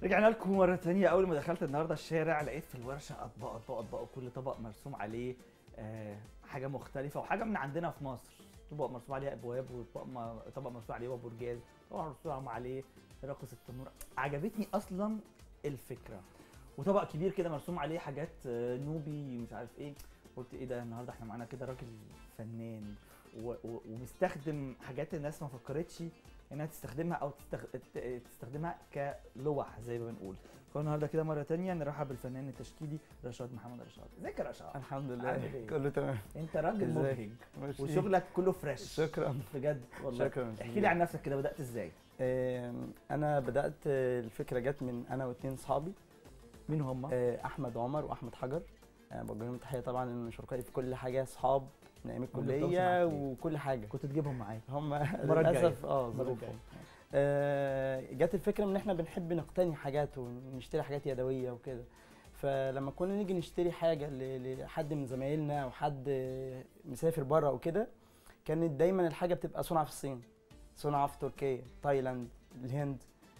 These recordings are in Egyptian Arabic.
رجعنا لكم مرة تانية أول ما دخلت النهاردة الشارع لقيت في الورشة أطباق أطباق أطباق وكل طبق مرسوم عليه آه حاجة مختلفة وحاجة من عندنا في مصر طبق مرسوم عليه أبواب وطبق م- طبق مرسوم عليه أبو برجاز طبق مرسوم عليه راقص التنور عجبتني أصلا الفكرة وطبق كبير كده مرسوم عليه حاجات آه، نوبي مش عارف ايه قلت ايه ده النهارده احنا معانا كده راجل فنان و- و- ومستخدم حاجات الناس ما فكرتش انها تستخدمها او تستخ... ت- تستخدمها كلوح زي ما بنقول فالنهارده كده مره تانية نرحب بالفنان التشكيلي رشاد محمد رشاد ازيك يا رشاد الحمد عامل لله إيه؟ كله تمام انت راجل إزيك؟ مبهج ماشي. وشغلك كله فريش شكرا بجد والله شكرا احكي لي عن نفسك كده بدات ازاي آم، انا بدات آه، الفكره جت من انا واثنين صحابي مين هم آه، احمد عمر واحمد حجر آه، بوجه لهم تحيه طبعا ان شركائي في كل حاجه صحاب من ايام بيتواصلوا الكليه معاك فيه. وكل حاجه كنت تجيبهم معايا هم المرة الجاية. للاسف اه المرة ظروفهم الجاية. آه، جت الفكره ان احنا بنحب نقتني حاجات ونشتري حاجات يدويه وكده فلما كنا نيجي نشتري حاجه ل- لحد من زمايلنا او حد آه، مسافر بره او كده كانت دايما الحاجه بتبقى صنع في الصين صنع في تركيا تايلاند الهند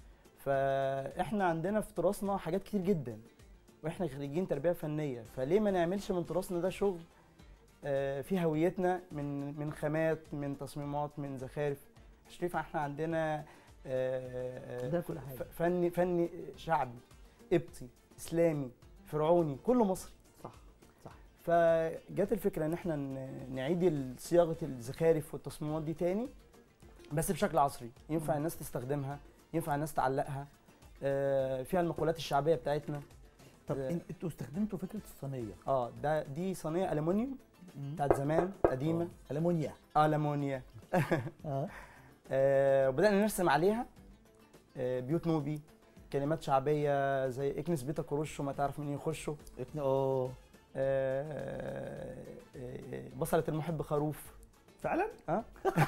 فاحنا عندنا في تراثنا حاجات كتير جدا واحنا خريجين تربيه فنيه فليه ما نعملش من تراثنا ده شغل آه، في هويتنا من من خامات من تصميمات من زخارف شريف احنا عندنا آه، ده كل حاجه ف- فن فن شعبي قبطي اسلامي فرعوني كله مصري صح صح فجت الفكره ان احنا ن- نعيد صياغه الزخارف والتصميمات دي تاني بس بشكل عصري ينفع مم. الناس تستخدمها ينفع الناس تعلقها آه، فيها المقولات الشعبيه بتاعتنا طب آه. إن- انتوا استخدمتوا فكره الصينيه اه ده دي صينيه الومنيوم بتاعت زمان قديمه المونيا المونيا اه آه، وبدانا نرسم عليها آه، بيوت نوبي كلمات شعبيه زي اكنس بيتك ورشه ما تعرف مين يخشه اه آه، آه، بصلة المحب خروف فعلا اه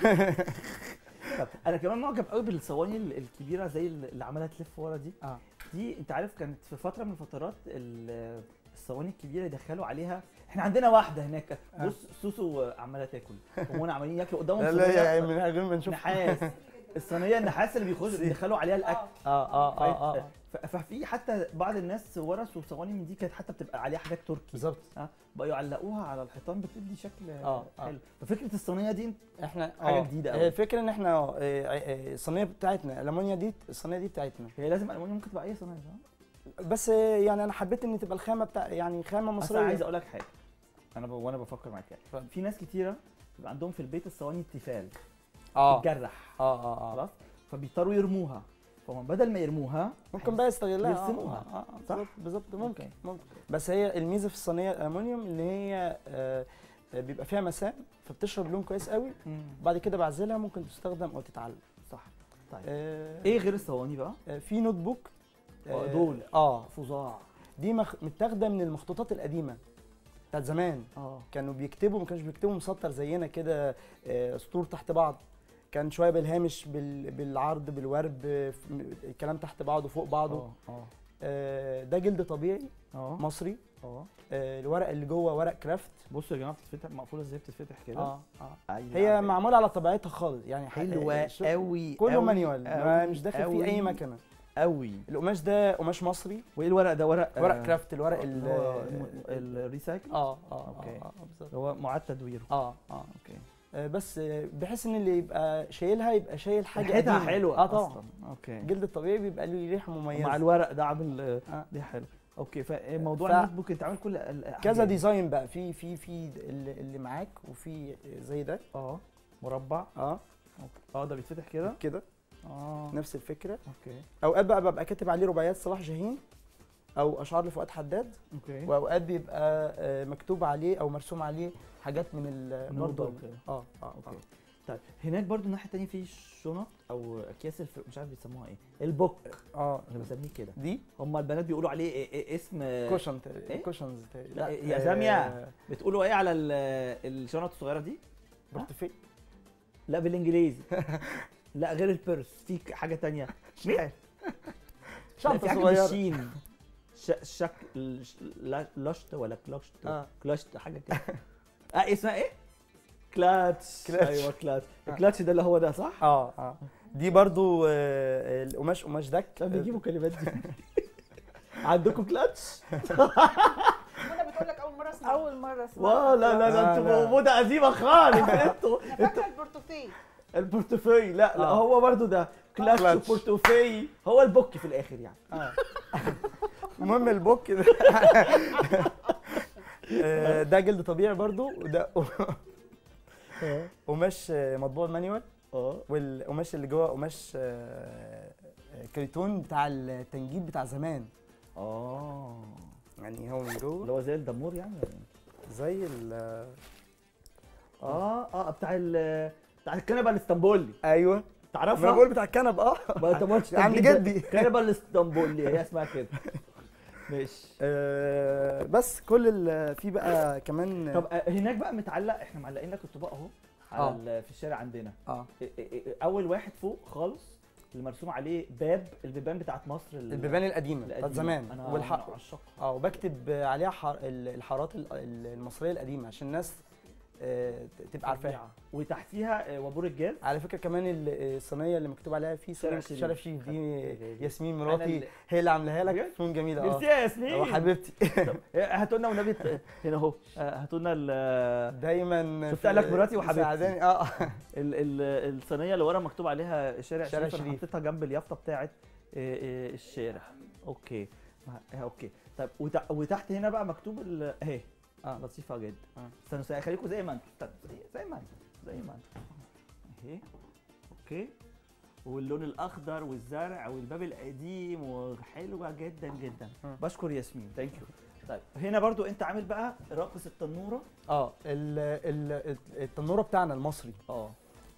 طب انا كمان معجب قوي بالصواني ال- الكبيره زي اللي عماله تلف ورا دي اه دي انت عارف كانت في فتره من الفترات ال- الصواني الكبيره يدخلوا عليها احنا عندنا واحده هناك آه. بص سوسو عماله تاكل ومنى عمالين ياكلوا قدامهم لا لا صينية يعني من غير ما نشوف نحاس الصينيه النحاس اللي بيخش بيدخلوا عليها الاكل اه اه اه اه ف- ففي حتى بعض الناس ورثوا صواني من دي كانت حتى بتبقى عليها حاجات تركي بالظبط اه بقوا يعلقوها على الحيطان بتدي شكل آه، آه. حلو ففكره الصينيه دي احنا حاجة آه، جديدة هي أوي. الفكره ان احنا آه، آه، الصينيه بتاعتنا الالمونيا دي الصينيه دي بتاعتنا هي لازم المونيوم ممكن تبقى اي صينيه صح؟ بس آه، يعني انا حبيت ان تبقى الخامه بتاع يعني خامه بس مصريه انا عايز اقول لك حاجه انا ب... وانا بفكر معاك يعني اتفضل. في ناس كتيره بيبقى عندهم في البيت الصواني التيفال اه تتجرح اه اه اه خلاص فبيضطروا يرموها فهم بدل ما يرموها ممكن بقى يستغلها آه، يرسموها. آه، آه، صح؟ بالظبط بالظبط ممكن أوكي. ممكن بس هي الميزه في الصينيه الالومنيوم ان هي آه، آه، بيبقى فيها مسام فبتشرب لون كويس قوي مم. بعد كده بعزلها ممكن تستخدم او تتعلق صح طيب آه، ايه غير الصواني بقى؟ آه، في نوت بوك آه، آه، دول. اه فظاع دي مخ... متاخده من المخطوطات القديمه بتاعت زمان اه كانوا بيكتبوا ما كانوش بيكتبوا مسطر زينا كده آه، سطور تحت بعض كان شويه بالهامش بال... بالعرض بالورب آه، ف- الكلام تحت بعضه فوق بعضه اه اه آه، ده جلد طبيعي اه مصري اه آه، الورق اللي جوه ورق كرافت بصوا يا جماعه بتتفتح مقفوله ازاي بتتفتح كده اه اه أيوة. هي معموله على طبيعتها خالص يعني ح- حلوه آه، شو- قوي كله مانيوال ما مش داخل فيه اي قوي مكنه قوي القماش ده قماش مصري وايه الورق ده ورق ورق آه، كرافت الورق اللي ال هو الم- الريسايكل اه اه أوكي. اه, آه بالظبط هو معاد تدويره اه اه اوكي آه، بس آه، بحيث ان اللي يبقى شايلها يبقى شايل حاجه ريحتها قديمة. حلوه اه طبعا أصلاً. اوكي الجلد الطبيعي بيبقى له ريحه مميزه مع الورق ده عامل آه، آه. دي حلو اوكي فموضوع ف- النوت بوك انت عامل كل ال- كذا الحاجات دي. ديزاين بقى في في في اللي اللي معاك وفي زي ده اه مربع اه أوكي. اه ده بيتفتح كده كده اه نفس الفكره اوكي اوقات بقى ببقى كاتب عليه رباعيات صلاح جاهين او اشعار لفؤاد حداد اوكي واوقات بيبقى آه، مكتوب عليه او مرسوم عليه حاجات من ال من برضه الضوء كده. اه اه اوكي اوكي طيب هناك برضو الناحيه التانيه في شنط او اكياس الف... مش عارف بيسموها ايه البوك اه انا بسميه كده دي هم البنات بيقولوا عليه إيه إيه اسم كوشن إيه؟ كوشنز تقريباً. لا، لا يا آه، زامية. بتقولوا ايه على ال- الشنط الصغيره دي بورتفي لا بالانجليزي لا غير البيرس في ك- حاجه تانية مين؟ لا، في شنطه حاجه صغيره بالشين ش... شك ش... لا- لشت ولا كلاشت اه كلاشت حاجه كده اه اسمها ايه؟ كلاتش كلاتش. ايوه كلاتش آه. الكلاتش ده اللي هو ده صح؟ اه اه دي برضو آه، القماش قماش دك طب بيجيبوا كلمات دي عندكم كلاتش؟ انا بتقول لك اول مره اسمع اول مره اسمع واو لا لا لا لا، انتوا لا. موضة قديمة خالص انتوا انا فاكره البورتوفيه البورتوفي لا لا آه. هو برضو ده كلاتش كلاتش. وبورتوفي هو البوك في الاخر يعني آه. المهم البوك ده آه، ده جلد طبيعي برضو وده قماش آه، مطبوع مانيوال اه والقماش اللي جوه قماش آه، آه، كريتون بتاع التنجيد بتاع زمان اه يعني هو من اللي جوه هو زي الدمور يعني ولا إيه؟ زي ال اه اه بتاع ال بتاع الكنبه الاسطنبولي ايوه ما تعرفها؟ بقول بتاع الكنب اه ما انت ما قلتش عند تنجيد. جدي. الكنبه الاسطنبولي هي اسمها كده ماشي آه، بس كل ال- في بقى كمان طب آه، هناك بقى متعلق احنا معلقين لك الطباق اهو على آه. ال- في الشارع عندنا اه إيه- إيه- إيه، اول واحد فوق خالص اللي مرسوم عليه باب البيبان بتاعت مصر ال- البيبان القديمه بتاعت القديمة. زمان انا والح... أنا عشاقها. اه وبكتب عليها حر... ال- الحارات ال- ال- المصريه القديمه عشان الناس آه، ت- تبقى عارفاها فظيعة. وتحتيها آه، وابور الجاز على فكره كمان ال- الصينيه اللي مكتوب عليها في شارع شرف شريف. شرف شيف دي خدت- ياسمين أنا مراتي اللي- هي اللي عاملاها لك بجد؟ فنون جميله ميرسي اه يا ياسمين اه حبيبتي طب، هاتوا لنا والنبي ت- هنا اهو آه، هاتوا لنا ال- دايما شفت في- قالك مراتي وحبيبتي. مساعداني اه ال- ال- الصينيه اللي ورا مكتوب عليها شارع شارع شريف انا شريف. حطيتها جنب اليافطه بتاعت آه، آه، الشارع اوكي آه، اوكي طيب وت- وتحت هنا بقى مكتوب ال- اهي اه لطيفه جدا آه. استنوا استنوا، خليكم زي ما انتوا استنوا، زي- زي ما انتوا زي ما انتوا اهي اوكي واللون الاخضر والزرع والباب القديم وحلوه جدا جدا آه. بشكر ياسمين ثانك يو طيب هنا برضو انت عامل بقى راقص التنوره اه ال- ال- التنوره بتاعنا المصري اه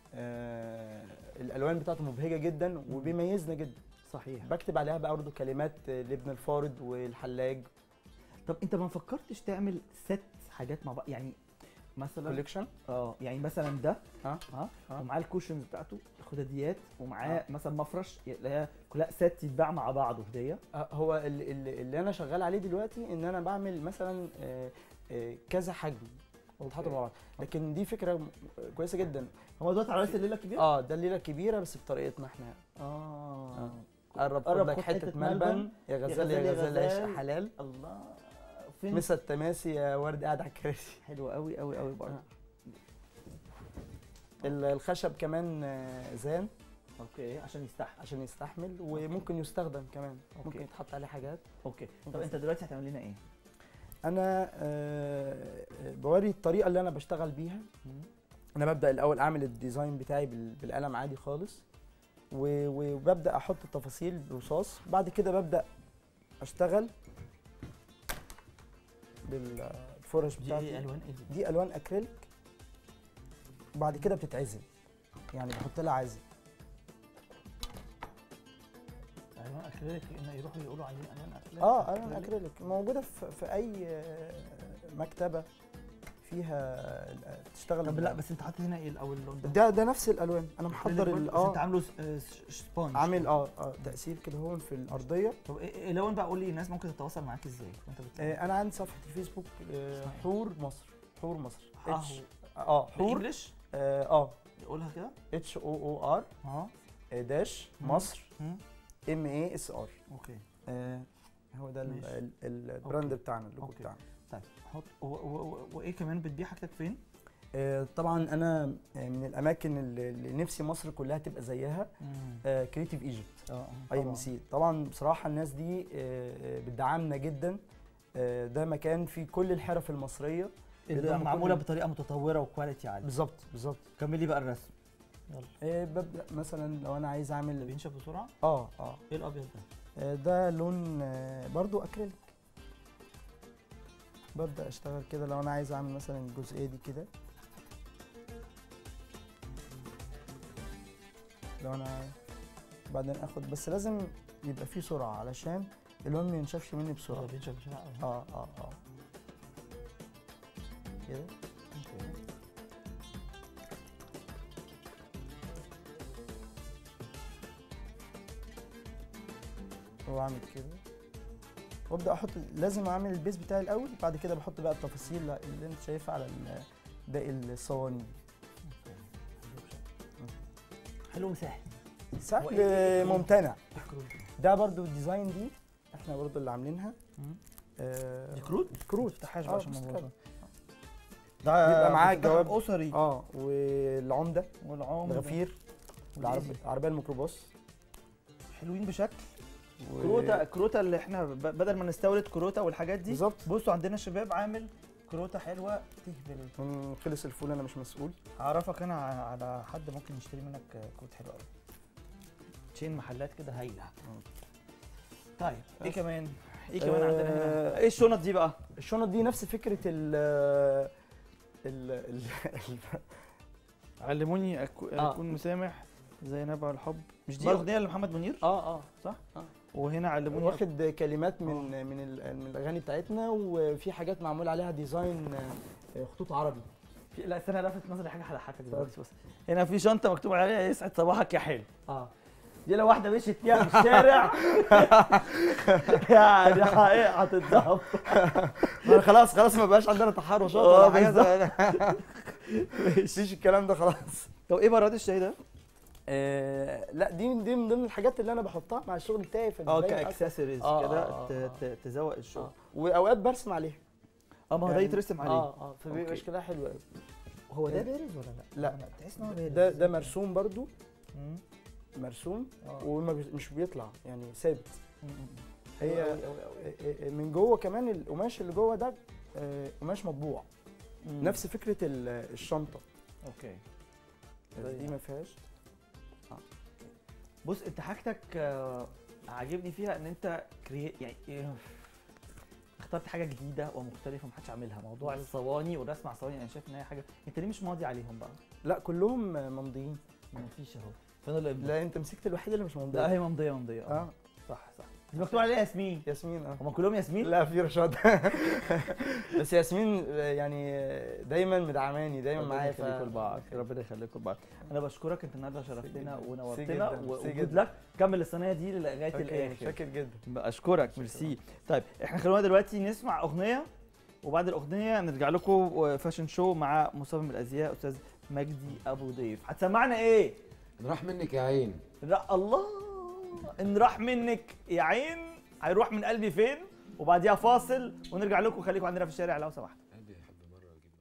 آه الالوان بتاعته مبهجه جدا وبيميزنا جدا صحيح بكتب عليها بقى برضه كلمات آه، لابن الفارض والحلاج طب انت ما فكرتش تعمل ست حاجات مع بعض يعني مثلا كوليكشن اه يعني مثلا ده اه ها آه. ومعاه الكوشنز بتاعته الخداديات ومعاه مثلا مفرش اللي هي كلها ست يتباع مع بعض هديه آه، هو ال- ال- اللي انا شغال عليه دلوقتي ان انا بعمل مثلا آه، آه، كذا حجم وتحطوا مع بعض لكن دي فكره م- كويسه جدا هو دلوقتي على راس الليله الكبيره اه ده الليله الكبيره بس بطريقتنا احنا اه قرب قرب خد لك خد حته حتة ملبن ملبن. يا غزال غزال يا يا غزال غزال. عيش حلال الله فين مسا التماسي يا ورد قاعد على الكراسي حلو قوي قوي قوي برضه ال- الخشب كمان آه، زان اوكي عشان يستحمل عشان يستحمل وممكن يستخدم كمان أوكي. ممكن يتحط عليه حاجات اوكي طب انت دلوقتي هتعمل لنا ايه؟ انا آه، آه، بوري الطريقه اللي انا بشتغل بيها انا ببدا الاول اعمل الديزاين بتاعي بال- بالقلم عادي خالص و- وببدا احط التفاصيل برصاص بعد كده ببدا اشتغل بالفرش دي بتاعتي ايه الوان ايه دي؟ دي الوان اكريليك وبعد كده بتتعزل يعني بحط لها عازل الوان اكريليك ان يروحوا يقولوا عليه الوان اكريليك اه الوان اكريليك موجوده في, في اي آه، مكتبه فيها آه، تشتغل طب بال- لا بس انت حاطط هنا ايه الاول اللون ده؟ ده ده نفس الالوان انا محضر ال- بس انت اه عامله س- آه، س- سبونج عامل اه اه تاثير كده هون في الارضيه طب ايه إيه لون بقى قول لي الناس ممكن تتواصل معاك ازاي وانت بتعمل آه انا عندي صفحه الفيسبوك آه اسمها إيه؟ حور مصر حور مصر حور. اتش اه حور بالانجلش اه اه قولها كده اتش او او ار اه داش مم. مصر مم. ام اي اس ار اوكي هو ده ال- ماشي. ال- البراند أوكي. بتاعنا اللوجو أوكي. بتاعنا طيب حط و- و- و- وايه كمان بتبيع حاجتك فين؟ آه، طبعا انا آه، من الاماكن اللي اللي نفسي مصر كلها تبقى زيها كريتيف ايجيبت اه اي ام سي طبعا بصراحه الناس دي آه، آه، بتدعمنا جدا آه، ده مكان فيه كل الحرف المصريه اللي بيضموا معموله كل- بطريقه متطوره وكواليتي عاليه بالظبط بالظبط كملي بقى الرسم يلا آه، ببدا مثلا لو انا عايز اعمل بينشف بسرعه اه اه ايه الابيض ده؟ آه، ده لون آه، برضو اكريليك ببدا اشتغل كده لو انا عايز اعمل مثلا الجزئيه دي كده لو انا بعدين اخد بس لازم يبقى فيه سرعه علشان اللون ما ينشفش مني اه بسرعه بينشف بسرعه أوي. اه اه اه كده اوكي واعمل كده وابدا احط لازم اعمل البيز بتاعي الاول بعد كده بحط بقى التفاصيل اللي انت شايفها على ال- باقي الصواني حلو وسهل سهل وإيه- ممتنع الكروت ده برضو الديزاين دي احنا برضو اللي عاملينها مم. آه، دي كروت كروت تفتحهاش آه، بقى عشان بس ما كده. نبوظها. بيبقى معاه مفتاح الجواب. اسري اه والعمده والعمر الغفير والعرب- العربيه الميكروباص حلوين بشكل و- كروتا كروتا اللي احنا ب- بدل ما نستورد كروتا والحاجات دي بالظبط بصوا عندنا شباب عامل كروتا حلوه تهبل من خلص الفول انا مش مسؤول اعرفك انا ع- على حد ممكن يشتري منك كروت حلو قوي تشين محلات كده هايله طيب ايه بس. كمان ايه كمان عندنا هنا آه، ايه الشنط دي بقى الشنط دي نفس فكره ال ال ال علموني أكو- آه. اكون مسامح زي نبع الحب مش دي برضه. اغنيه لمحمد منير اه اه صح آه. وهنا علموني واخد كلمات من من ال- من الاغاني بتاعتنا وفي حاجات معمول عليها ديزاين آه، خطوط عربي في لا استنى لفت نظري حاجه هضحكك دلوقتي بص هنا في شنطه مكتوب عليها يسعد صباحك يا حلو اه دي لو واحده مشيت فيها في الشارع يعني حقيقة هتتضرب خلاص خلاص ما بقاش عندنا تحرشات آه، ولا حاجه مفيش الكلام ده خلاص طب ايه براد الشاي ده؟ آه لا دي دي من ضمن الحاجات اللي انا بحطها مع الشغل بتاعي في اه البداية أصلاً. كاكسسوارز آه، كده آه، ت- آه. ت- تزوق الشغل آه. واوقات برسم عليها اه ما هو ده يعني- يترسم عليه اه اه فبيبقى أوكي. شكلها حلو قوي هو ده بارز ولا لا؟ لا. أنا تحس ان هو بارز ده ده مرسوم برضو مم. مرسوم آه. ومش بيطلع يعني ثابت مم. هي أوي أوي أوي أوي. من جوه كمان القماش اللي جوه ده آه، قماش مطبوع مم. نفس فكره ال- الشنطه اوكي بس زي- دي ما فيهاش بص انت حاجتك آه، عاجبني فيها ان انت كري... يعني إيه، اخترت حاجه جديده ومختلفه محدش عاملها موضوع الصواني والرسم على الصواني انا شايف ان هي حاجه انت ليه مش ماضي عليهم بقى؟ لا كلهم ممضيين ما فيش اهو فين الابداع؟ لا انت مسكت الوحيد اللي مش ممضي لا هي ممضيه ممضيه اه اه صح صح دي مكتوب عليها ياسمين ياسمين اه هم كلهم ياسمين؟ لا في رشاد بس ياسمين يعني دايما مدعماني دايما ربنا معايا يخليكم لبعض ربنا يخليكم لبعض انا بشكرك انت النهارده شرفتنا ميرسي ونورتنا جدا، ميرسي وجود جدا. لك كمل الصينيه دي لغايه اوكي الاخر شاكر جدا اشكرك ميرسي طيب احنا خلونا دلوقتي نسمع اغنيه وبعد الاغنيه نرجع لكم فاشن شو مع مصمم الازياء استاذ مجدي ابو ضيف هتسمعنا ايه راح منك يا عين را الله ان راح منك يا عين هيروح من قلبي فين وبعديها فاصل ونرجع لكم خليكم عندنا في الشارع لو سمحت قلبي يحب مره اجيب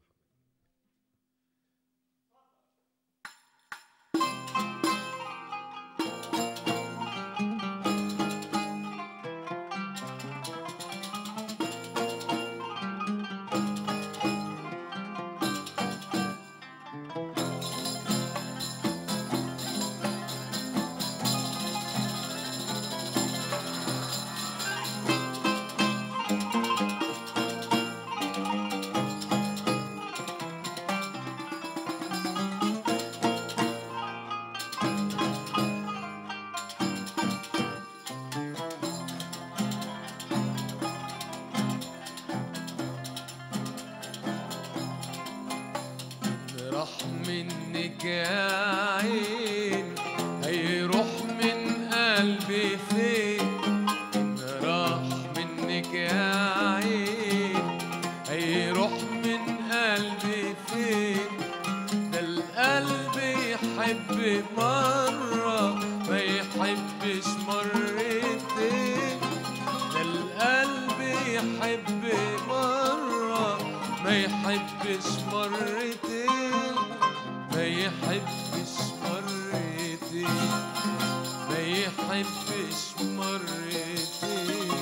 راح منك يا عين هيروح من قلبي فين إن راح منك يا عين هيروح من قلبي فين ده القلب يحب مرة ما يحبش مرتين ده القلب يحب مرة ما يحبش مرتين ما يحبش مرتين ما يحبش مرتين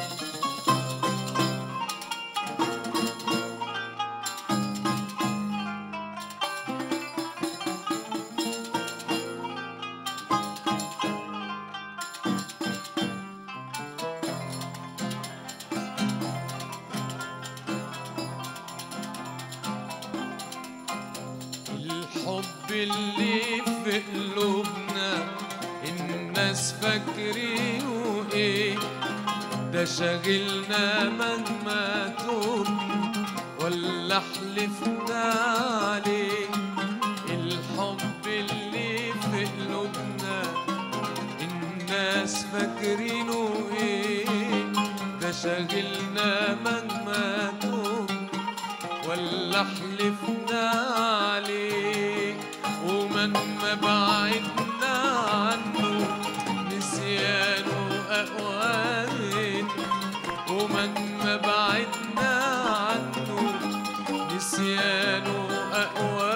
الحب اللي في قلوبنا الناس فاكرينه ايه ده شاغلنا مهما تقول ولا حلفنا عليه الحب اللي في قلوبنا الناس فاكرينه ايه ده شاغلنا مهما تقول ولا حلفنا عليه ومن ما بعدنا عنه نسيانه أقوى منه ومهما بعدنا عنه نسيانه أقوى